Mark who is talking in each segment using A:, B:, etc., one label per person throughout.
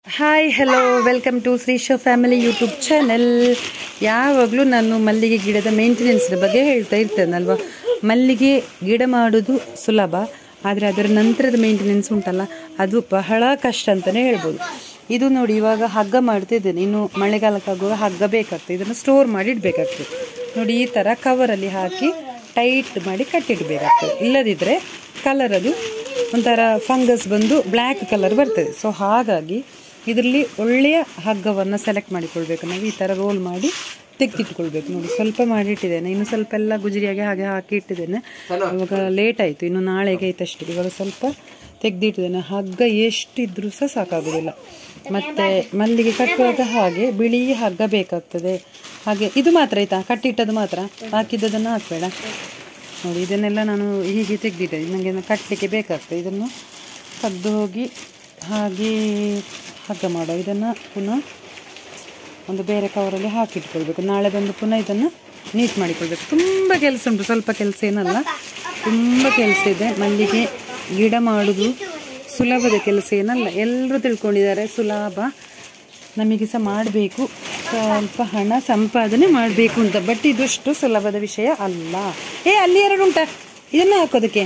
A: Hi hello welcome to Shrisha family YouTube channel ಯಾವಾಗಲೂ ನಾನು ಮಲ್ಲಿಗೆ ಗಿಡದ ಮೇಂಟೆನೆನ್ಸ್ ಬಗ್ಗೆ ಹೇಳ್ತಾ ಇರ್ತೇನಲ್ವ ಮಲ್ಲಿಗೆ ಗಿಡ ಮಾಡೋದು ಸುಲಭ ಆದರೆ ಅದರ ನಂತರದ ಮೇಂಟೆನೆನ್ಸ್ ಉಂಟಲ್ಲ ಅದು ಬಹಳ ಕಷ್ಟ ಅಂತಲೇ ಹೇಳ್ಬೋದು ಇದು ನೋಡಿ ಇವಾಗ ಹಗ್ಗ ಮಾಡ್ತಿದ್ದೇನೆ ಇನ್ನು ಮಳೆಗಾಲಕ್ಕಾಗುವಾಗ ಹಗ್ಗ ಬೇಕಾಗ್ತದೆ ಇದನ್ನು ಸ್ಟೋರ್ ಮಾಡಿ ಇಡಬೇಕಾಗ್ತದೆ ನೋಡಿ ಈ ಥರ ಕವರಲ್ಲಿ ಹಾಕಿ ಟೈಟ್ ಮಾಡಿ ಕಟ್ಟಿಡಬೇಕಾಗ್ತದೆ ಇಲ್ಲದಿದ್ದರೆ ಕಲರ್ ಅದು ಒಂಥರ ಫಂಗಸ್ ಬಂದು ಬ್ಲ್ಯಾಕ್ ಕಲರ್ ಬರ್ತದೆ ಸೊ ಹಾಗಾಗಿ ಇದರಲ್ಲಿ ಒಳ್ಳೆಯ ಹಗ್ಗವನ್ನು ಸೆಲೆಕ್ಟ್ ಮಾಡಿಕೊಳ್ಬೇಕು ನಾವು ಈ ಥರ ರೋಲ್ ಮಾಡಿ ತೆಗೆದಿಟ್ಕೊಳ್ಬೇಕು ನೋಡಿ ಸ್ವಲ್ಪ ಮಾಡಿ ಇಟ್ಟಿದ್ದೇನೆ ಇನ್ನು ಸ್ವಲ್ಪ ಎಲ್ಲ ಗುಜರಿಯಾಗಿ ಹಾಗೆ ಹಾಕಿ ಇಟ್ಟಿದ್ದೇನೆ ಇವಾಗ ಲೇಟ್ ಆಯಿತು ಇನ್ನು ನಾಳೆಗೆ ಆಯ್ತು ಅಷ್ಟೇ ಇವಾಗ ಸ್ವಲ್ಪ ತೆಗೆದಿಟ್ಟಿದ್ದೇನೆ ಹಗ್ಗ ಎಷ್ಟಿದ್ರೂ ಸಹ ಸಾಕಾಗೋದಿಲ್ಲ ಮತ್ತು ಮಲ್ಲಿಗೆ ಕಟ್ಟುವಾಗ ಹಾಗೆ ಬಿಳಿ ಹಗ್ಗ ಬೇಕಾಗ್ತದೆ ಹಾಗೆ ಇದು ಮಾತ್ರ ಆಯಿತಾ ಕಟ್ಟಿಟ್ಟದ್ದು ಮಾತ್ರ ಹಾಕಿದ್ದದನ್ನು ಹಾಕಬೇಡ ನೋಡಿ ಇದನ್ನೆಲ್ಲ ನಾನು ಹೀಗೆ ತೆಗೆದಿಟ್ಟೆ ನನಗೆ ಕಟ್ಟಲಿಕ್ಕೆ ಬೇಕಾಗ್ತದೆ ಇದನ್ನು ತೆಗೆದು ಹೋಗಿ ಹಾಗೆ ಹಗ್ಗ ಮಾಡೋ ಇದನ್ನು ಪುನಃ ಒಂದು ಬೇರೆ ಕವರಲ್ಲಿ ಹಾಕಿಟ್ಕೊಳ್ಬೇಕು ನಾಳೆ ಬಂದು ಪುನಃ ಇದನ್ನು ನೀಟ್ ಮಾಡಿಕೊಳ್ಬೇಕು ತುಂಬ ಕೆಲಸ ಉಂಟು ಸ್ವಲ್ಪ ಕೆಲಸ ಏನಲ್ಲ ತುಂಬ ಕೆಲಸ ಇದೆ ಮಲ್ಲಿಗೆ ಗಿಡ ಮಾಡೋದು ಸುಲಭದ ಕೆಲಸ ಏನಲ್ಲ ಎಲ್ಲರೂ ತಿಳ್ಕೊಂಡಿದ್ದಾರೆ ಸುಲಭ ನಮಗೆ ಸಹ ಮಾಡಬೇಕು ಸ್ವಲ್ಪ ಹಣ ಸಂಪಾದನೆ ಮಾಡಬೇಕು ಅಂತ ಬಟ್ ಇದಷ್ಟು ಸುಲಭದ ವಿಷಯ ಅಲ್ಲ ಏ ಅಲ್ಲಿ ಎರಡು ಉಂಟಾ ಇದನ್ನೇ ಹಾಕೋದಕ್ಕೆ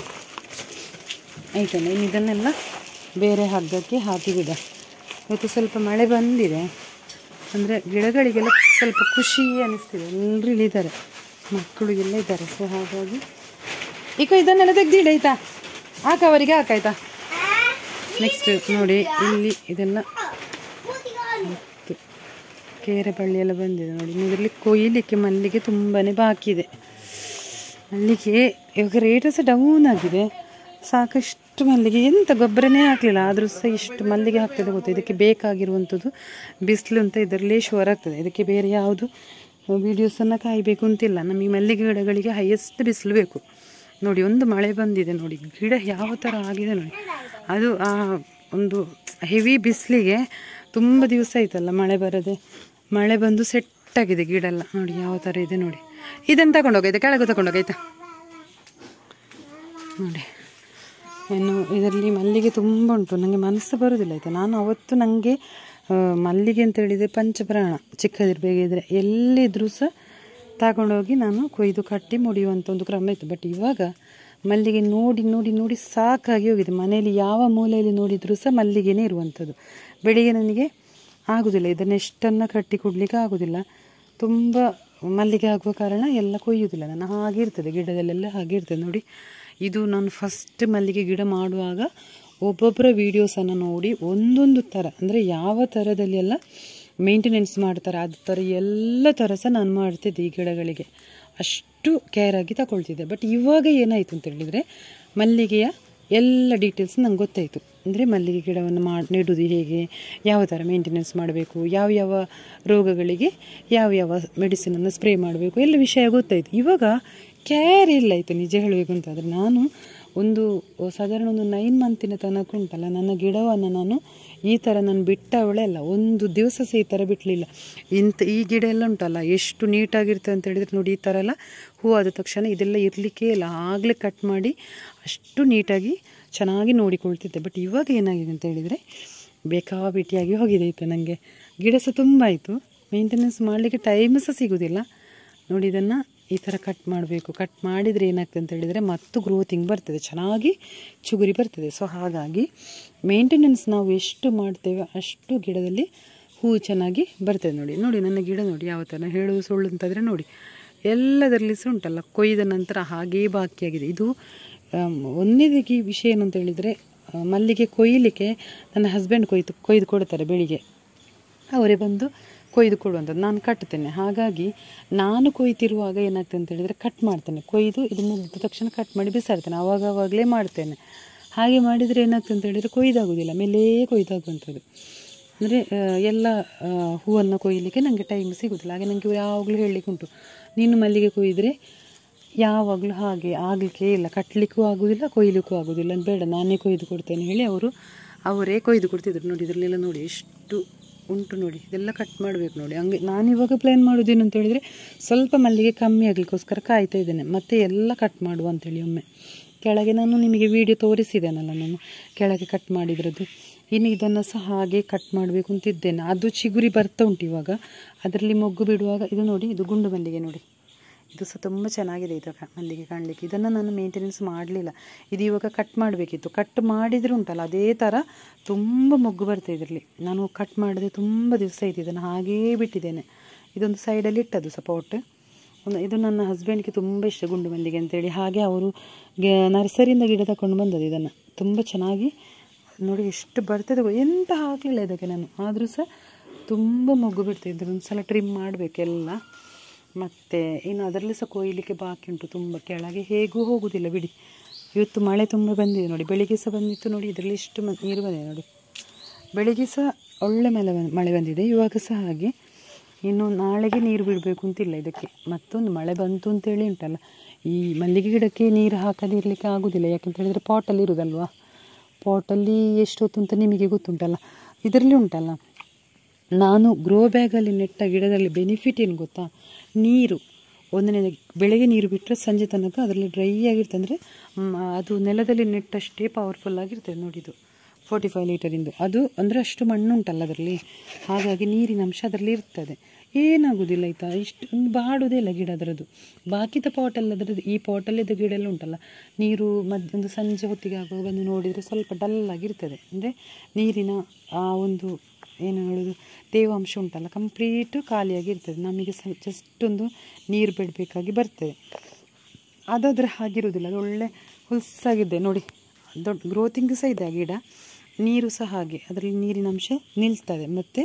A: ಆಯ್ತಲ್ಲ ಇನ್ನು ಇದನ್ನೆಲ್ಲ ಬೇರೆ ಹಗ್ಗಕ್ಕೆ ಹಾಕಿ ಬಿಡ ಇವತ್ತು ಸ್ವಲ್ಪ ಮಳೆ ಬಂದಿದೆ ಅಂದರೆ ಗಿಡಗಳಿಗೆಲ್ಲ ಸ್ವಲ್ಪ ಖುಷಿ ಅನ್ನಿಸ್ತಿದೆ ಎಲ್ಲರೂ ಇಳಿದ್ದಾರೆ ಮಕ್ಕಳಿಗೆಲ್ಲ ಇದ್ದಾರೆ ಸೊ ಹಾಗಾಗಿ ಈಗ ಇದನ್ನೆಲ್ಲ ತೆಗ್ದಿಡ ಆಯ್ತಾ ಹಾಕ ಅವರಿಗೆ ಹಾಕಾಯ್ತಾ ನೆಕ್ಸ್ಟ್ ನೋಡಿ ಇಲ್ಲಿ ಇದೆಲ್ಲ ಇತ್ತು. ಕೇರೆ ಬಳ್ಳಿ ಎಲ್ಲ ಬಂದಿದೆ ನೋಡಿ ಇದರಲ್ಲಿ ಕೊಯ್ಲಿಕ್ಕೆ ಮಲ್ಲಿಗೆ ತುಂಬಾ ಬಾಕಿ ಇದೆ ಮಲ್ಲಿಗೆ ಇವಾಗ ರೇಟ್ ಸಹ ಡೌನ್ ಆಗಿದೆ ಸಾಕಷ್ಟು ಮಲ್ಲಿಗೆ ಎಂತ ಗೊಬ್ಬರನೇ ಹಾಕಲಿಲ್ಲ ಆದರೂ ಸಹ ಇಷ್ಟು ಮಲ್ಲಿಗೆ ಹಾಕ್ತದೆ ಗೊತ್ತು ಇದಕ್ಕೆ ಬೇಕಾಗಿರುವಂಥದ್ದು ಬಿಸಿಲು ಅಂತ ಇದರಲ್ಲೇ ಶೋರ್ ಆಗ್ತದೆ ಇದಕ್ಕೆ ಬೇರೆ ಯಾವುದು ವೀಡಿಯೋಸನ್ನು ಕಾಯಬೇಕು ಅಂತಿಲ್ಲ ನಮಗೆ ಮಲ್ಲಿಗೆ ಗಿಡಗಳಿಗೆ ಹೈಯೆಸ್ಟ್ ಬಿಸಿಲು ಬೇಕು ನೋಡಿ ಒಂದು ಮಳೆ ಬಂದಿದೆ ನೋಡಿ ಗಿಡ ಯಾವ ಥರ ಆಗಿದೆ ನೋಡಿ ಅದು ಆ ಒಂದು ಹೆವಿ ಬಿಸಿಲಿಗೆ ತುಂಬ ದಿವಸ ಆಯ್ತಲ್ಲ ಮಳೆ ಬರದೆ ಮಳೆ ಬಂದು ಸೆಟ್ ಆಗಿದೆ ಗಿಡ ಎಲ್ಲ ನೋಡಿ ಯಾವ ಥರ ಇದೆ ನೋಡಿ ಇದನ್ನು ತಗೊಂಡೋಗೈತೆ ಕೆಳಗೆ ತಗೊಂಡೋಗೈತಾ ನೋಡಿ ಇನ್ನು ಇದರಲ್ಲಿ ಮಲ್ಲಿಗೆ ತುಂಬ ಉಂಟು ನನಗೆ ಮನಸ್ಸು ಬರೋದಿಲ್ಲ ಆಯಿತಾ ನಾನು ಅವತ್ತು ನನಗೆ ಮಲ್ಲಿಗೆ ಅಂತ ಹೇಳಿದರೆ ಪಂಚಪ್ರಾಣ ಚಿಕ್ಕದಿರಬೇಕಿದ್ರೆ ಎಲ್ಲಿದ್ದರೂ ಸಹ ತಗೊಂಡೋಗಿ ನಾನು ಕೊಯ್ದು ಕಟ್ಟಿ ಮುಡಿಯುವಂಥ ಒಂದು ಕ್ರಮ ಇತ್ತು ಬಟ್ ಇವಾಗ ಮಲ್ಲಿಗೆ ನೋಡಿ ನೋಡಿ ನೋಡಿ ಸಾಕಾಗಿ ಹೋಗಿದೆ ಮನೆಯಲ್ಲಿ ಯಾವ ಮೂಲೆಯಲ್ಲಿ ನೋಡಿದರೂ ಸಹ ಮಲ್ಲಿಗೆನೇ ಇರುವಂಥದ್ದು ಬೆಳಿಗ್ಗೆ ನನಗೆ ಆಗೋದಿಲ್ಲ ಇದನ್ನು ಎಷ್ಟನ್ನು ಕಟ್ಟಿ ಕೊಡಲಿಕ್ಕೆ ಆಗೋದಿಲ್ಲ ತುಂಬ ಮಲ್ಲಿಗೆ ಆಗುವ ಕಾರಣ ಎಲ್ಲ ಕೊಯ್ಯೋದಿಲ್ಲ ನಾನು ಹಾಗೆ ಇರ್ತದೆ ಗಿಡದಲ್ಲೆಲ್ಲ ಹಾಗೆ ಇರ್ತದೆ ನೋಡಿ ಇದು ನಾನು ಫಸ್ಟ್ ಮಲ್ಲಿಗೆ ಗಿಡ ಮಾಡುವಾಗ ಒಬ್ಬೊಬ್ಬರ ವೀಡಿಯೋಸನ್ನು ನೋಡಿ ಒಂದೊಂದು ಥರ ಅಂದರೆ ಯಾವ ಥರದಲ್ಲಿ ಎಲ್ಲ ಮೇಂಟೆನೆನ್ಸ್ ಮಾಡ್ತಾರೆ ಅದು ಥರ ಎಲ್ಲ ಥರ ಸಹ ನಾನು ಮಾಡ್ತಿದ್ದೆ ಈ ಗಿಡಗಳಿಗೆ ಅಷ್ಟು ಕೇರಾಗಿ ತಗೊಳ್ತಿದ್ದೆ ಬಟ್ ಇವಾಗ ಏನಾಯಿತು ಅಂತ ಹೇಳಿದರೆ ಮಲ್ಲಿಗೆಯ ಎಲ್ಲ ಡೀಟೇಲ್ಸ್ ನಂಗೆ ಗೊತ್ತಾಯಿತು ಅಂದರೆ ಮಲ್ಲಿಗೆ ಗಿಡವನ್ನು ಮಾಡಿ ನೆಡೋದು ಹೇಗೆ ಯಾವ ಥರ ಮೇಂಟೆನೆನ್ಸ್ ಮಾಡಬೇಕು ಯಾವ ಯಾವ ರೋಗಗಳಿಗೆ ಯಾವ ಯಾವ ಮೆಡಿಸಿನನ್ನು ಸ್ಪ್ರೇ ಮಾಡಬೇಕು ಎಲ್ಲ ವಿಷಯ ಗೊತ್ತಾಯಿತು ಇವಾಗ ಕೇರ್ ಇಲ್ಲ ಆಯಿತು ನಿಜ ಹೇಳಬೇಕು ಅಂತಂದರೆ ನಾನು ಒಂದು ಸಾಧಾರಣ ಒಂದು ನೈನ್ ಮಂತಿನ ತನಕ ಉಂಟಲ್ಲ ನನ್ನ ಗಿಡವನ್ನು ನಾನು ಈ ಥರ ನಾನು ಬಿಟ್ಟವಳೆ ಅಲ್ಲ ಒಂದು ದಿವಸ ಸಹ ಈ ಥರ ಬಿಡಲಿಲ್ಲ ಇಂಥ ಈ ಗಿಡ ಎಲ್ಲ ಉಂಟಲ್ಲ ಎಷ್ಟು ನೀಟಾಗಿರ್ತದೆ ಅಂತ ಹೇಳಿದ್ರೆ ನೋಡಿ ಈ ಥರ ಎಲ್ಲ ಹೂ ಆದ ತಕ್ಷಣ ಇದೆಲ್ಲ ಇರಲಿಕ್ಕೆ ಇಲ್ಲ ಆಗಲೇ ಕಟ್ ಮಾಡಿ ಅಷ್ಟು ನೀಟಾಗಿ ಚೆನ್ನಾಗಿ ನೋಡಿಕೊಳ್ತಿದ್ದೆ ಬಟ್ ಇವಾಗ ಏನಾಗಿದೆ ಅಂತ ಹೇಳಿದರೆ ಬೇಕಾಬಿಟ್ಟಿಯಾಗಿ ಹೋಗಿದೆ ಆಯಿತು ನನಗೆ ಗಿಡ ಸಹ ತುಂಬ ಆಯಿತು ಮೇಂಟೆನೆನ್ಸ್ ಮಾಡಲಿಕ್ಕೆ ಟೈಮ್ ಸಹ ಸಿಗೋದಿಲ್ಲ ನೋಡಿ ಇದನ್ನು ಈ ಥರ ಕಟ್ ಮಾಡಬೇಕು ಕಟ್ ಮಾಡಿದರೆ ಏನಾಗ್ತದೆ ಅಂತ ಹೇಳಿದರೆ ಮತ್ತು ಗ್ರೋತಿಂಗ್ ಬರ್ತದೆ ಚೆನ್ನಾಗಿ ಚುಗುರಿ ಬರ್ತದೆ ಸೊ ಹಾಗಾಗಿ ಮೇಂಟೆನೆನ್ಸ್ ನಾವು ಎಷ್ಟು ಮಾಡ್ತೇವೆ ಅಷ್ಟು ಗಿಡದಲ್ಲಿ ಹೂ ಚೆನ್ನಾಗಿ ಬರ್ತದೆ ನೋಡಿ ನೋಡಿ ನನ್ನ ಗಿಡ ನೋಡಿ ಯಾವ ಥರ ಹೇಳೋದು ಸುಳ್ಳು ಅಂತಂದರೆ ನೋಡಿ ಎಲ್ಲದರಲ್ಲಿ ಸಹ ಉಂಟಲ್ಲ ಕೊಯ್ದ ನಂತರ ಹಾಗೇ ಬಾಕಿಯಾಗಿದೆ ಇದು ಒಂದನೇದಾಗಿ ವಿಷಯ ಏನು ಅಂತ ಹೇಳಿದರೆ ಮಲ್ಲಿಗೆ ಕೊಯ್ಯಲಿಕ್ಕೆ ನನ್ನ ಹಸ್ಬೆಂಡ್ ಕೊಯ್ದು ಕೊಯ್ದು ಕೊಡ್ತಾರೆ ಬೆಳಿಗ್ಗೆ ಅವರೇ ಬಂದು ಕೊಯ್ದು ಕೊಡುವಂಥದ್ದು ನಾನು ಕಟ್ತೇನೆ ಹಾಗಾಗಿ ನಾನು ಕೊಯ್ತಿರುವಾಗ ಏನಾಗ್ತದೆ ಅಂತ ಹೇಳಿದರೆ ಕಟ್ ಮಾಡ್ತೇನೆ ಕೊಯ್ದು ಇದು ಮುಗಿದ ತಕ್ಷಣ ಕಟ್ ಮಾಡಿ ಬಿಸಾಡ್ತೇನೆ ಆವಾಗ ಆವಾಗಲೇ ಮಾಡ್ತೇನೆ ಹಾಗೆ ಮಾಡಿದರೆ ಏನಾಗ್ತದೆ ಅಂತ ಹೇಳಿದರೆ ಕೊಯ್ದಾಗೋದಿಲ್ಲ ಮೇಲೇ ಕೊಯ್ದಾಗುವಂಥದ್ದು ಅಂದರೆ ಎಲ್ಲ ಹೂವನ್ನು ಕೊಯ್ಯಲಿಕ್ಕೆ ನನಗೆ ಟೈಮ್ ಸಿಗೋದಿಲ್ಲ ಹಾಗೆ ನನಗೆ ಯಾವಾಗಲೂ ಹೇಳಲಿಕ್ಕೆ ಉಂಟು ನೀನು ಮಲ್ಲಿಗೆ ಕೊಯ್ದರೆ ಯಾವಾಗಲೂ ಹಾಗೆ ಆಗಲಿಕ್ಕೆ ಇಲ್ಲ ಕಟ್ಟಲಿಕ್ಕೂ ಆಗೋದಿಲ್ಲ ಕೊಯ್ಲಿಕ್ಕೂ ಆಗೋದಿಲ್ಲ ಬೇಡ ನಾನೇ ಕೊಯ್ದು ಕೊಡ್ತೇನೆ ಹೇಳಿ ಅವರು ಅವರೇ ಕೊಯ್ದು ಕೊಡ್ತಿದ್ರು ನೋಡಿ ಇದರಲ್ಲೆಲ್ಲ ನೋಡಿ ಎಷ್ಟು ಉಂಟು ನೋಡಿ ಇದೆಲ್ಲ ಕಟ್ ಮಾಡಬೇಕು ನೋಡಿ ಹಂಗೆ ನಾನಿವಾಗ ಪ್ಲ್ಯಾನ್ ಮಾಡೋದೇನು ಅಂತ ಹೇಳಿದರೆ ಸ್ವಲ್ಪ ಮಲ್ಲಿಗೆ ಕಮ್ಮಿ ಆಗಲಿಕ್ಕೋಸ್ಕರ ಕಾಯ್ತಾ ಇದ್ದೇನೆ ಮತ್ತೆ ಎಲ್ಲ ಕಟ್ ಮಾಡುವ ಅಂತೇಳಿ ಒಮ್ಮೆ ಕೆಳಗೆ ನಾನು ನಿಮಗೆ ವಿಡಿಯೋ ತೋರಿಸಿದ್ದೇನಲ್ಲ ನಾನು ಕೆಳಗೆ ಕಟ್ ಮಾಡಿದ್ರದ್ದು ಇನ್ನು ಇದನ್ನು ಸಹ ಹಾಗೆ ಕಟ್ ಮಾಡಬೇಕು ಅಂತಿದ್ದೇನೆ ಅದು ಚಿಗುರಿ ಬರ್ತಾ ಉಂಟು ಇವಾಗ ಅದರಲ್ಲಿ ಮೊಗ್ಗು ಬಿಡುವಾಗ ಇದು ನೋಡಿ ಇದು ಗುಂಡು ಮಲ್ಲಿಗೆ ನೋಡಿ ಇದು ಸಹ ತುಂಬ ಚೆನ್ನಾಗಿದೆ ಇದು ಕ- ಮಲ್ಲಿಗೆ ಕಾಣಲಿಕ್ಕೆ ಇದನ್ನು ನಾನು ಮೇಂಟೆನೆನ್ಸ್ ಮಾಡಲಿಲ್ಲ ಇದು ಇವಾಗ ಕಟ್ ಮಾಡಬೇಕಿತ್ತು ಕಟ್ ಮಾಡಿದರೆ ಉಂಟಲ್ಲ ಅದೇ ಥರ ತುಂಬ ಮೊಗ್ಗು ಬರ್ತದೆ ಇದರಲ್ಲಿ ನಾನು ಕಟ್ ಮಾಡದೆ ತುಂಬ ದಿವಸ ಆಯ್ತು ಇದನ್ನು ಹಾಗೇ ಬಿಟ್ಟಿದ್ದೇನೆ ಇದೊಂದು ಸೈಡಲ್ಲಿ ಇಟ್ಟದ್ದು ಸಪೋರ್ಟ್ ಒಂದು ಇದು ನನ್ನ ಹಸ್ಬೆಂಡ್ಗೆ ತುಂಬ ಇಷ್ಟ ಗುಂಡು ಮಲ್ಲಿಗೆ ಅಂತೇಳಿ ಹಾಗೆ ಅವರು ನರ್ಸರಿಯಿಂದ ಗಿಡ ತಗೊಂಡು ಬಂದದ್ದು ಇದನ್ನು ತುಂಬ ಚೆನ್ನಾಗಿ ನೋಡಿ ಎಷ್ಟು ಬರ್ತದೆ ಗೊ- ಎಂತ ಹಾಕಲಿಲ್ಲ ಇದಕ್ಕೆ ನಾನು ಆದರೂ ಸಹ ತುಂಬ ಮೊಗ್ಗು ಬಿಡ್ತಿದ್ರು ಒಂದು ಸಲ ಟ್ರಿಮ್ ಮಾಡಬೇಕೆಲ್ಲ ಮತ್ತು ಇನ್ನು ಅದರಲ್ಲಿ ಸಹ ಕೊಯ್ಲಿಕ್ಕೆ ಬಾಕಿ ಉಂಟು ತುಂಬ ಕೆಳಗೆ ಹೇಗೂ ಹೋಗುವುದಿಲ್ಲ ಬಿಡಿ ಇವತ್ತು ಮಳೆ ತುಂಬ ಬಂದಿದೆ ನೋಡಿ ಬೆಳಿಗ್ಗೆ ಸಹ ಬಂದಿತ್ತು ನೋಡಿ ಇದರಲ್ಲಿ ಎಷ್ಟು ಮ- ನೀರು ಬಂದಿದೆ ನೋಡಿ ಬೆಳಿಗ್ಗೆ ಸಹ ಒಳ್ಳೆ ಮಳೆ ಬಂದ್- ಮಳೆ ಬಂದಿದೆ ಇವಾಗ ಸಹ ಹಾಗೆ ಇನ್ನು ನಾಳೆಗೆ ನೀರು ಬಿಡಬೇಕು ಅಂತಿಲ್ಲ ಇದಕ್ಕೆ ಮತ್ತೊಂದು ಮಳೆ ಬಂತು ಅಂತೇಳಿ ಉಂಟಲ್ಲ ಈ ಮಲ್ಲಿಗೆ ಗಿಡಕ್ಕೆ ನೀರು ಹಾಕದೇ ಇರಲಿಕ್ಕೆ ಆಗೋದಿಲ್ಲ ಯಾಕಂತ ಹೇಳಿದರೆ ಪಾಟಲ್ಲಿ ಇರೋದಲ್ವಾ ಪಾಟಲ್ಲಿ ಎಷ್ಟೊತ್ತು ಅಂತ ನಿಮಗೆ ಗೊತ್ತುಂಟಲ್ಲ ಇದರಲ್ಲಿ ಉಂಟಲ್ಲ ನಾನು ಗ್ರೋ ಬ್ಯಾಗಲ್ಲಿ ನೆಟ್ಟ ಗಿಡದಲ್ಲಿ ಬೆನಿಫಿಟ್ ಏನು ಗೊತ್ತಾ ನೀರು ಒಂದನೇ ಬೆಳಗ್ಗೆ ನೀರು ಬಿಟ್ಟರೆ ಸಂಜೆ ತನಕ ಅದರಲ್ಲಿ ಡ್ರೈ ಆಗಿರ್ತದೆ ಅಂದರೆ ಅದು ನೆಲದಲ್ಲಿ ನೆಟ್ಟಷ್ಟೇ ಪವರ್ಫುಲ್ ಆಗಿರ್ತದೆ ನೋಡಿದು ಫೋರ್ಟಿ ಫೈವ್ ಲೀಟರಿಂದು ಅದು ಅಂದರೆ ಅಷ್ಟು ಮಣ್ಣು ಉಂಟಲ್ಲ ಅದರಲ್ಲಿ ಹಾಗಾಗಿ ನೀರಿನ ಅಂಶ ಅದರಲ್ಲಿ ಇರ್ತದೆ ಏನಾಗೋದಿಲ್ಲ ಆಯಿತಾ ಇಷ್ಟು ಒಂದು ಬಾಡುವುದೇ ಇಲ್ಲ ಗಿಡ ಅದರದ್ದು ಬಾಕಿದ ಪಾಟಲ್ಲಿ ಅದರದ್ದು ಈ ಪಾಟಲ್ಲಿದ್ದ ಗಿಡ ಎಲ್ಲ ಉಂಟಲ್ಲ ನೀರು ಮಧ್ಯ ಒಂದು ಸಂಜೆ ಹೊತ್ತಿಗೆ ಆಗುವಾಗ ಬಂದು ನೋಡಿದರೆ ಸ್ವಲ್ಪ ಡಲ್ ಆಗಿರ್ತದೆ ಅಂದರೆ ನೀರಿನ ಆ ಒಂದು ಏನು ಹೇಳೋದು ತೇವಾಂಶ ಉಂಟಲ್ಲ ಕಂಪ್ಲೀಟು ಖಾಲಿಯಾಗಿರ್ತದೆ ನಮಗೆ ಸ ಜಸ್ಟ್ ಒಂದು ನೀರು ಬಿಡಬೇಕಾಗಿ ಬರ್ತದೆ ಅದಾದರೆ ಹಾಗಿರುವುದಿಲ್ಲ ಅದು ಒಳ್ಳೆ ಹುಲ್ಸಾಗಿದೆ ನೋಡಿ ದೊಡ್ಡ ಗ್ರೋತಿಂಗ್ ಸಹ ಇದೆ ಆ ಗಿಡ ನೀರು ಸಹ ಹಾಗೆ ಅದರಲ್ಲಿ ನೀರಿನ ಅಂಶ ನಿಲ್ತದೆ ಮತ್ತು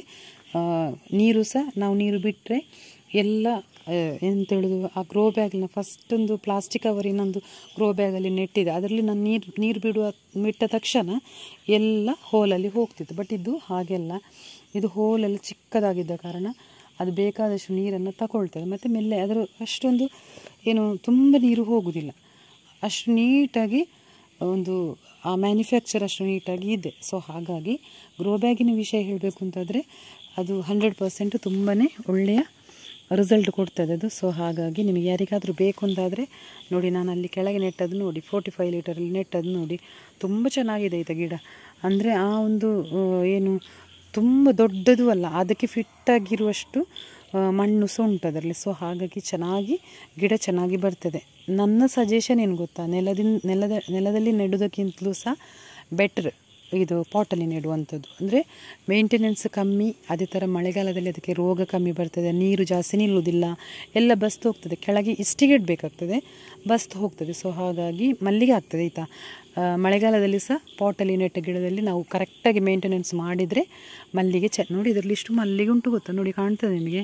A: ನೀರು ಸಹ ನಾವು ನೀರು ಬಿಟ್ಟರೆ ಎಲ್ಲ ಆ, ಎಂತ ಹೇಳೋದು ಆ ಗ್ರೋ ಬ್ಯಾಗ್ನ ಫಸ್ಟ್ ಒಂದು ಪ್ಲಾಸ್ಟಿಕ್ ಕವರಿನೊಂದು ಗ್ರೋ ಬ್ಯಾಗಲ್ಲಿ ನೆಟ್ಟಿದೆ ಅದರಲ್ಲಿ ನಾನು ನೀರು ನೀರು ಬಿಡುವ ಬಿಟ್ಟ ತಕ್ಷಣ ಎಲ್ಲ ಹೋಲಲ್ಲಿ ಹೋಗ್ತಿತ್ತು ಬಟ್ ಇದು ಹಾಗೆಲ್ಲ ಇದು ಹೋಲೆಲ್ಲ ಚಿಕ್ಕದಾಗಿದ್ದ ಕಾರಣ ಅದು ಬೇಕಾದಷ್ಟು ನೀರನ್ನು ತಗೊಳ್ತದೆ ಮತ್ತು ಮೆಲ್ಲೆ ಅದರ ಅಷ್ಟೊಂದು ಏನು ತುಂಬ ನೀರು ಹೋಗುವುದಿಲ್ಲ ಅಷ್ಟು ನೀಟಾಗಿ ಒಂದು ಆ ಮ್ಯಾನುಫ್ಯಾಕ್ಚರ್ ಅಷ್ಟು ನೀಟಾಗಿ ಇದೆ ಸೊ ಹಾಗಾಗಿ ಗ್ರೋ ಬ್ಯಾಗಿನ ವಿಷಯ ಹೇಳಬೇಕು ಅಂತಂದರೆ ಅದು ಹಂಡ್ರೆಡ್ ಪರ್ಸೆಂಟ್ ತುಂಬಾ ಒಳ್ಳೆಯ ರಿಸಲ್ಟ್ ಕೊಡ್ತದೆ ಅದು ಸೊ ಹಾಗಾಗಿ ನಿಮಗೆ ಯಾರಿಗಾದರೂ ಬೇಕು ಅಂತಾದರೆ ನೋಡಿ ನಾನು ಅಲ್ಲಿ ಕೆಳಗೆ ನೆಟ್ಟದ್ದು ನೋಡಿ ಫೋರ್ಟಿ ಫೈವ್ ಲೀಟರಲ್ಲಿ ನೆಟ್ಟದ್ದು ನೋಡಿ ತುಂಬ ಚೆನ್ನಾಗಿದೆ ಇದು ಗಿಡ ಅಂದರೆ ಆ ಒಂದು ಆ, ಏನು ತುಂಬ ದೊಡ್ಡದು ಅಲ್ಲ ಅದಕ್ಕೆ ಫಿಟ್ಟಾಗಿರುವಷ್ಟು ಆ, ಮಣ್ಣು ಸಹ ಉಂಟು ಅದರಲ್ಲಿ ಸೊ ಹಾಗಾಗಿ ಚೆನ್ನಾಗಿ ಗಿಡ ಚೆನ್ನಾಗಿ ಬರ್ತದೆ ನನ್ನ ಸಜೆಷನ್ ಏನು ಗೊತ್ತಾ ನೆಲದಿಂದ ನೆಲದ ನೆಲದಲ್ಲಿ ನೆಡೋದಕ್ಕಿಂತಲೂ ಸಹ ಬೆಟ್ರ್ ಇದು ಪಾಟಲ್ಲಿ ನೆಡುವಂಥದ್ದು ಅಂದರೆ ಮೇಂಟೆನೆನ್ಸ್ ಕಮ್ಮಿ ಅದೇ ಥರ ಮಳೆಗಾಲದಲ್ಲಿ ಅದಕ್ಕೆ ರೋಗ ಕಮ್ಮಿ ಬರ್ತದೆ ನೀರು ಜಾಸ್ತಿ ನಿಲ್ಲುವುದಿಲ್ಲ ಎಲ್ಲ ಬಸ್ತು ಹೋಗ್ತದೆ ಕೆಳಗೆ ಇಷ್ಟಿಗೆ ಇಡಬೇಕಾಗ್ತದೆ ಬಸ್ತು ಹೋಗ್ತದೆ ಸೊ ಹಾಗಾಗಿ ಮಲ್ಲಿಗೆ ಆಗ್ತದೆ ಆಯಿತಾ ಆ, ಮಳೆಗಾಲದಲ್ಲಿ ಸಹ ಪಾಟಲ್ಲಿ ನೆಟ್ಟ ಗಿಡದಲ್ಲಿ ನಾವು ಕರೆಕ್ಟಾಗಿ ಮೇಂಟೆನೆನ್ಸ್ ಮಾಡಿದರೆ ಮಲ್ಲಿಗೆ ಚ ನೋಡಿ ಇದರಲ್ಲಿ ಇಷ್ಟು ಮಲ್ಲಿಗೆ ಉಂಟು ಗೊತ್ತಾ ನೋಡಿ ಕಾಣ್ತದೆ ನಿಮಗೆ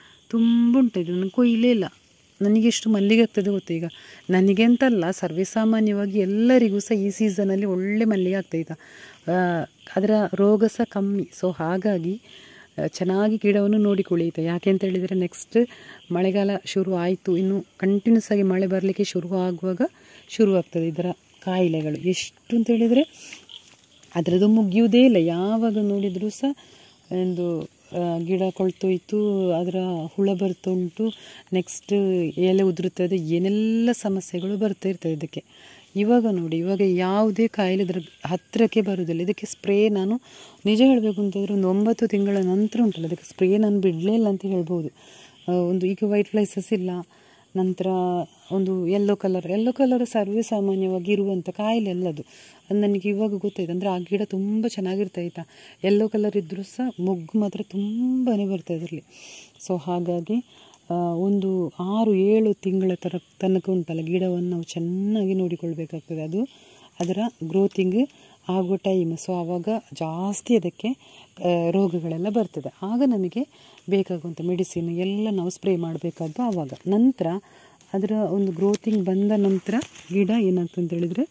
A: ತುಂಬ ಉಂಟು ಇದು ನನಗೆ ಕೊಯ್ಲೇ ಇಲ್ಲ ನನಗೆ ಎಷ್ಟು ಮಲ್ಲಿಗೆ ಆಗ್ತದೆ ಗೊತ್ತಾ ಈಗ ನನಗೆ ಅಂತಲ್ಲ ಸರ್ವೇಸಾಮಾನ್ಯವಾಗಿ ಎಲ್ಲರಿಗೂ ಸಹ ಈ ಸೀಸನಲ್ಲಿ ಒಳ್ಳೆ ಮಲ್ಲಿಗೆ ಆಗ್ತದೆ ಆ, ಅದರ ರೋಗ ಸಹ ಕಮ್ಮಿ ಸೊ ಹಾಗಾಗಿ ಆ, ಚೆನ್ನಾಗಿ ಗಿಡವನ್ನು ನೋಡಿಕೊಳ್ಳಿ ಆಯಿತಾ ಯಾಕೆ ಅಂತ ಹೇಳಿದರೆ ನೆಕ್ಸ್ಟ್ ಮಳೆಗಾಲ ಶುರು ಆಯಿತು ಇನ್ನು ಕಂಟಿನ್ಯೂಸ್ ಆಗಿ ಮಳೆ ಬರಲಿಕ್ಕೆ ಶುರು ಆಗುವಾಗ ಶುರು ಆಗ್ತದೆ ಇದರ ಕಾಯಿಲೆಗಳು ಎಷ್ಟು ಅಂತ ಹೇಳಿದರೆ ಅದರದ್ದು ಮುಗಿಯುವುದೇ ಇಲ್ಲ ಯಾವಾಗ ನೋಡಿದರೂ ಸಹ ಒಂದು ಆ, ಗಿಡ ಕೊಳ್ತೋಯ್ತು ಅದರ ಹುಳ ಬರ್ತಾ ಉಂಟು ನೆಕ್ಸ್ಟ್ ಎಲೆ ಉದುರುತ್ತದೆ ಏನೆಲ್ಲ ಸಮಸ್ಯೆಗಳು ಬರ್ತಾ ಇರ್ತದೆ ಇದಕ್ಕೆ ಇವಾಗ ನೋಡಿ ಇವಾಗ ಯಾವುದೇ ಕಾಯಿಲೆ ಇದ್ರ ಹತ್ತಿರಕ್ಕೆ ಬರೋದಿಲ್ಲ ಇದಕ್ಕೆ ಸ್ಪ್ರೇ ನಾನು ನಿಜ ಹೇಳಬೇಕು ಅಂತಂದರೆ ಒಂದು ಒಂಬತ್ತು ತಿಂಗಳ ನಂತರ ಉಂಟಲ್ಲ ಅದಕ್ಕೆ ಸ್ಪ್ರೇ ನಾನು ಬಿಡಲೇ ಇಲ್ಲ ಅಂತ ಹೇಳ್ಬೋದು ಆ, ಒಂದು ಈಗ ವೈಟ್ ಫ್ಲೈಸಸ್ ಇಲ್ಲ ನಂತರ ಒಂದು ಯೆಲ್ಲೋ ಕಲರ್ ಯೆಲ್ಲೋ ಕಲರ್ ಸರ್ವೇ ಸಾಮಾನ್ಯವಾಗಿ ಇರುವಂಥ ಕಾಯಿಲೆ ಅಲ್ಲ ಅದು ಅದು ನನಗೆ ಇವಾಗ ಗೊತ್ತಾಯ್ತು ಅಂದರೆ ಆ ಗಿಡ ತುಂಬ ಚೆನ್ನಾಗಿರ್ತದೆ ಆಯಿತಾ ಯೆಲ್ಲೋ ಕಲರ್ ಇದ್ದರೂ ಸಹ ಮೊಗ್ಗು ಮಾತ್ರ ತುಂಬಾ ಬರ್ತದೆ ಅದರಲ್ಲಿ ಸೊ ಹಾಗಾಗಿ ಆ, ಒಂದು ಆರು ಏಳು ತಿಂಗಳ ತರ ತನಕ ಉಂಟಲ್ಲ ಗಿಡವನ್ನು ನಾವು ಚೆನ್ನಾಗಿ ನೋಡಿಕೊಳ್ಬೇಕಾಗ್ತದೆ ಅದು ಅದರ ಗ್ರೋತಿಂಗ್ ಆಗುವ ಟೈಮ್ ಸೊ ಆವಾಗ ಜಾಸ್ತಿ ಅದಕ್ಕೆ ಆ, ರೋಗಗಳೆಲ್ಲ ಬರ್ತದೆ ಆಗ ನಮಗೆ ಬೇಕಾಗುವಂಥ ಮೆಡಿಸಿನ್ ಎಲ್ಲ ನಾವು ಸ್ಪ್ರೇ ಮಾಡಬೇಕಾದ್ದು ಆವಾಗ ನಂತರ ಅದರ ಒಂದು ಗ್ರೋತಿಂಗ್ ಬಂದ ನಂತರ ಗಿಡ ಏನಂತ ಹೇಳಿದರೆ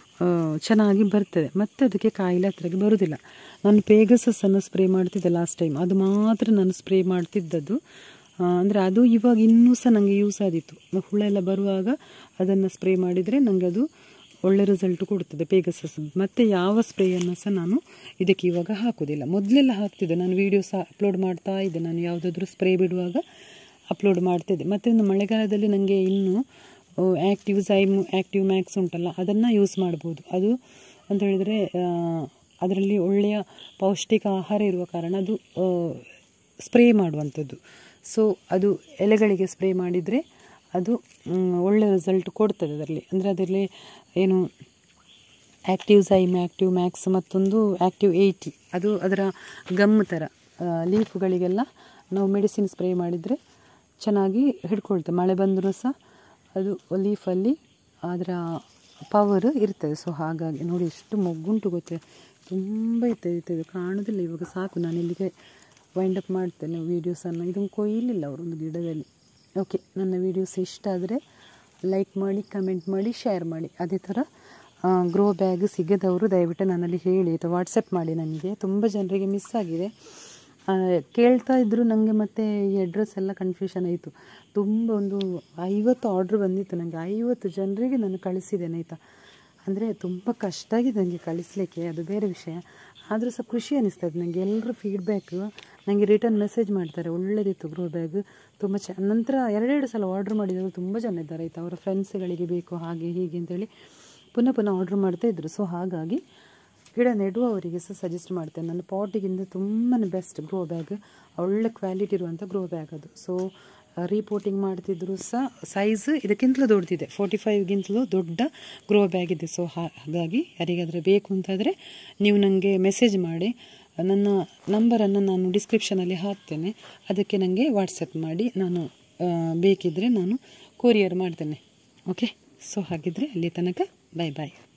A: ಚೆನ್ನಾಗಿ ಬರ್ತದೆ ಮತ್ತು ಅದಕ್ಕೆ ಕಾಯಿಲೆ ಹತ್ರಕ್ಕೆ ಬರೋದಿಲ್ಲ ನಾನು ಪೇಗಸಸ್ಸನ್ನು ಸ್ಪ್ರೇ ಮಾಡ್ತಿದ್ದೆ ಲಾಸ್ಟ್ ಟೈಮ್ ಅದು ಮಾತ್ರ ನಾನು ಸ್ಪ್ರೇ ಮಾಡ್ತಿದ್ದದ್ದು ಅಂದರೆ ಅದು ಇವಾಗ ಇನ್ನೂ ಸಹ ನನಗೆ ಯೂಸ್ ಆದಿತ್ತು ಹುಳ ಎಲ್ಲ ಬರುವಾಗ ಅದನ್ನು ಸ್ಪ್ರೇ ಮಾಡಿದರೆ ನನಗೆ ಅದು ಒಳ್ಳೆ ರಿಸಲ್ಟ್ ಕೊಡ್ತದೆ ಪೇಗಸಸ್ ಮತ್ತು ಯಾವ ಸ್ಪ್ರೇಯನ್ನು ಸಹ ನಾನು ಇದಕ್ಕೆ ಇವಾಗ ಹಾಕೋದಿಲ್ಲ ಮೊದಲೆಲ್ಲ ಹಾಕ್ತಿದ್ದೆ ನಾನು ವೀಡಿಯೋ ಸಹ ಅಪ್ಲೋಡ್ ಮಾಡ್ತಾ ಇದ್ದೆ ನಾನು ಯಾವುದಾದ್ರೂ ಸ್ಪ್ರೇ ಬಿಡುವಾಗ ಅಪ್ಲೋಡ್ ಮಾಡ್ತಿದ್ದೆ ಮತ್ತು ಒಂದು ಮಳೆಗಾಲದಲ್ಲಿ ನನಗೆ ಇನ್ನು ಆ್ಯಕ್ಟಿವ್ ಝೈಮ್ ಆ್ಯಕ್ಟಿವ್ ಮ್ಯಾಕ್ಸ್ ಉಂಟಲ್ಲ ಅದನ್ನು ಯೂಸ್ ಮಾಡ್ಬೋದು ಅದು ಅಂತ ಹೇಳಿದರೆ ಅದರಲ್ಲಿ ಒಳ್ಳೆಯ ಪೌಷ್ಟಿಕ ಆಹಾರ ಇರುವ ಕಾರಣ ಅದು ಸ್ಪ್ರೇ ಮಾಡುವಂಥದ್ದು ಸೊ ಅದು ಎಲೆಗಳಿಗೆ ಸ್ಪ್ರೇ ಮಾಡಿದರೆ ಅದು ಮ್, ಒಳ್ಳೆ ರಿಸಲ್ಟ್ ಕೊಡ್ತದೆ ಅದರಲ್ಲಿ ಅಂದರೆ ಅದರಲ್ಲಿ ಏನು ಆ್ಯಕ್ಟಿವ್ ಝೈಮ್ ಆ್ಯಕ್ಟಿವ್ ಮ್ಯಾಕ್ಸ್ ಮತ್ತೊಂದು ಆ್ಯಕ್ಟಿವ್ ಏಯ್ಟಿ ಅದು ಅದರ ಗಮ್ ಥರ ಲೀಫ್ಗಳಿಗೆಲ್ಲ ನಾವು ಮೆಡಿಸಿನ್ ಸ್ಪ್ರೇ ಮಾಡಿದರೆ ಚೆನ್ನಾಗಿ ಹಿಡ್ಕೊಳ್ತದೆ ಮಳೆ ಬಂದರೂ ಸಹ ಅದು ಲೀಫಲ್ಲಿ ಅದರ ಪವರ್ ಇರ್ತದೆ ಸೊ ಹಾಗಾಗಿ ನೋಡಿ ಎಷ್ಟು ಮೊಗ್ಗುಂಟು ಗೊತ್ತಿದೆ ತುಂಬ ಇರ್ತದೆ ಇರ್ತದೆ ಕಾಣೋದಿಲ್ಲ ಇವಾಗ ಸಾಕು ನಾನು ಇಲ್ಲಿಗೆ ವೈಂಡ್ ಅಪ್ ಮಾಡ್ತೇನೆ ವೀಡಿಯೋಸನ್ನು ಇದನ್ನು ಕೊಯ್ಲಿಲ್ಲ ಅವರು ಒಂದು ಗಿಡದಲ್ಲಿ ಓಕೆ ನನ್ನ ವೀಡಿಯೋಸ್ ಇಷ್ಟ ಆದರೆ ಲೈಕ್ ಮಾಡಿ ಕಮೆಂಟ್ ಮಾಡಿ ಶೇರ್ ಮಾಡಿ ಅದೇ ಥರ ಗ್ರೋ ಬ್ಯಾಗ್ ಸಿಗದವರು ದಯವಿಟ್ಟು ನನ್ನಲ್ಲಿ ಹೇಳಿ ಅಥವಾ ವಾಟ್ಸಪ್ ಮಾಡಿ ನನಗೆ ತುಂಬ ಜನರಿಗೆ ಮಿಸ್ ಆಗಿದೆ ಆ, ಕೇಳ್ತಾ ಇದ್ದರು ನನಗೆ ಮತ್ತೆ ಈ ಅಡ್ರೆಸ್ ಎಲ್ಲ ಕನ್ಫ್ಯೂಷನ್ ಆಯಿತು ತುಂಬ ಒಂದು ಐವತ್ತು ಆರ್ಡ್ರ್ ಬಂದಿತ್ತು ನನಗೆ ಐವತ್ತು ಜನರಿಗೆ ನಾನು ಕಳಿಸಿದ್ದೇನೆ ಆಯಿತಾ ಅಂದರೆ ತುಂಬ ಕಷ್ಟ ಆಗಿದೆ ನನಗೆ ಕಳಿಸ್ಲಿಕ್ಕೆ ಅದು ಬೇರೆ ವಿಷಯ ಆದರೂ ಸಹ ಖುಷಿ ಅನಿಸ್ತದೆ ನನಗೆ ಎಲ್ಲರೂ ಫೀಡ್ಬ್ಯಾಕ್ ನನಗೆ ರಿಟರ್ನ್ ಮೆಸೇಜ್ ಮಾಡ್ತಾರೆ ಒಳ್ಳೆದಿತ್ತು ಗ್ರೋ ಬ್ಯಾಗ್ ತುಂಬ ಚ ನಂತರ ಎರಡೆರಡು ಸಲ ಆರ್ಡ್ರ್ ಮಾಡಿದವರು ತುಂಬ ಜನ ಇದ್ದಾರೆ ಆಯಿತಾ ಅವರ ಫ್ರೆಂಡ್ಸ್ಗಳಿಗೆ ಬೇಕು ಹಾಗೆ ಹೀಗೆ ಅಂತೇಳಿ ಪುನಃ ಪುನಃ ಆರ್ಡ್ರ್ ಮಾಡ್ತಾ ಇದ್ರು ಸೊ ಹಾಗಾಗಿ ಗಿಡ ನೆಡುವವರಿಗೆ ಸಹ ಸಜೆಸ್ಟ್ ಮಾಡ್ತೇನೆ ನನ್ನ ಪಾಟಿಗಿಂತ ತುಂಬಾ ಬೆಸ್ಟ್ ಗ್ರೋ ಬ್ಯಾಗ್ ಒಳ್ಳೆ ಕ್ವಾಲಿಟಿ ಇರುವಂಥ ಗ್ರೋ ಬ್ಯಾಗ್ ಅದು ಸೊ ರೀಪೋರ್ಟಿಂಗ್ ಮಾಡ್ತಿದ್ರು ಸಹ ಸೈಜ್ ಇದಕ್ಕಿಂತಲೂ ದೊಡ್ಡದಿದೆ ಫೋರ್ಟಿ ಫೈವ್ಗಿಂತಲೂ ದೊಡ್ಡ ಗ್ರೋ ಬ್ಯಾಗ್ ಇದೆ ಸೊ ಹಾಗಾಗಿ ಯಾರಿಗಾದರೆ ಬೇಕು ಅಂತಾದರೆ ನೀವು ನನಗೆ ಮೆಸೇಜ್ ಮಾಡಿ ನನ್ನ ನಂಬರನ್ನು ನಾನು ಡಿಸ್ಕ್ರಿಪ್ಷನಲ್ಲಿ ಹಾಕ್ತೇನೆ ಅದಕ್ಕೆ ನನಗೆ ವಾಟ್ಸಪ್ ಮಾಡಿ ನಾನು ಆ, ಬೇಕಿದ್ದರೆ ನಾನು ಕೊರಿಯರ್ ಮಾಡ್ತೇನೆ ಓಕೆ ಸೊ ಹಾಗಿದ್ದರೆ ಅಲ್ಲಿ ತನಕ ಬಾಯ್ ಬಾಯ್